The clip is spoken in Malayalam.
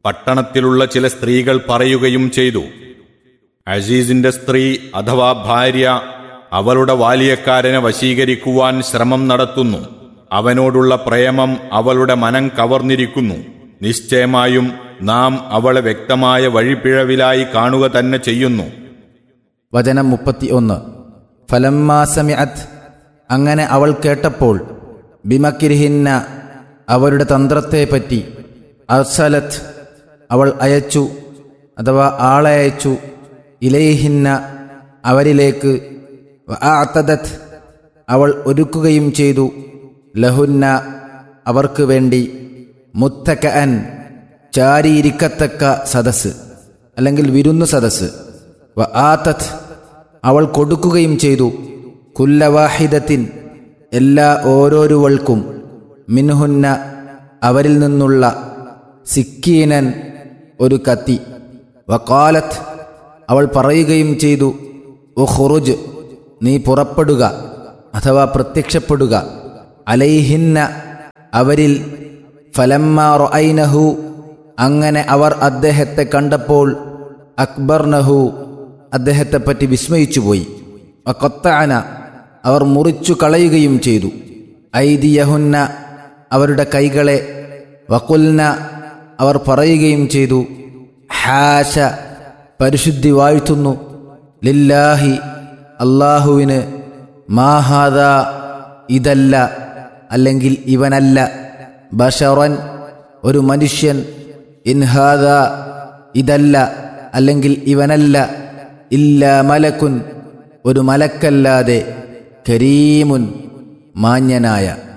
പട്ടണത്തിലുള്ള ചില സ്ത്രീകൾ പറയുകയും ചെയ്തു അസീസിന്റെ സ്ത്രീ അഥവാ ഭാര്യ അവളുടെ വാലിയക്കാരനെ വശീകരിക്കുവാൻ ശ്രമം നടത്തുന്നു അവനോടുള്ള പ്രേമം അവളുടെ മനം കവർന്നിരിക്കുന്നു നിശ്ചയമായും നാം അവളെ വ്യക്തമായ വഴിപ്പിഴവിലായി കാണുക തന്നെ ചെയ്യുന്നു വചനം മുപ്പത്തി ഒന്ന് ഫലമ്മാസമിഅത്ത് അങ്ങനെ അവൾ കേട്ടപ്പോൾ ബിമക്കിരിഹിന്ന അവരുടെ തന്ത്രത്തെപ്പറ്റി അർസലത്ത് അവൾ അയച്ചു അഥവാ ആളെ അയച്ചു ഇലയിഹിന്ന അവരിലേക്ക് ആത്തദത്ത് അവൾ ഒരുക്കുകയും ചെയ്തു ലഹുന്ന അവർക്ക് വേണ്ടി മുത്തക്ക അൻ ചാരിയിരിക്കത്തക്ക സദസ്സ് അല്ലെങ്കിൽ വിരുന്നു സദസ്സ് വ ആത്തത് അവൾ കൊടുക്കുകയും ചെയ്തു കുല്ലവാഹിദത്തിൻ എല്ലാ ഓരോരുവൾക്കും മിൻഹുന്ന അവരിൽ നിന്നുള്ള സിക്കീനൻ ഒരു കത്തി വക്കാലത്ത് അവൾ പറയുകയും ചെയ്തു ഉഖുറുജ് നീ പുറപ്പെടുക അഥവാ പ്രത്യക്ഷപ്പെടുക അലൈഹിന്ന അവരിൽ ഫലമ്മാർ ഐനഹു അങ്ങനെ അവർ അദ്ദേഹത്തെ കണ്ടപ്പോൾ അക്ബർനഹു അദ്ദേഹത്തെപ്പറ്റി വിസ്മയിച്ചുപോയി കൊത്താന അവർ മുറിച്ചു കളയുകയും ചെയ്തു ഐദിയഹുന്ന അവരുടെ കൈകളെ വക്കുൽന അവർ പറയുകയും ചെയ്തു ഹാശ പരിശുദ്ധി വാഴ്ത്തുന്നു ലില്ലാഹി അള്ളാഹുവിന് മാഹാദ ഇതല്ല അല്ലെങ്കിൽ ഇവനല്ല ബഷറൻ ഒരു മനുഷ്യൻ ഇൻഹാദ ഇതല്ല അല്ലെങ്കിൽ ഇവനല്ല ഇല്ല മലക്കുൻ ഒരു മലക്കല്ലാതെ കരീമുൻ മാന്യനായ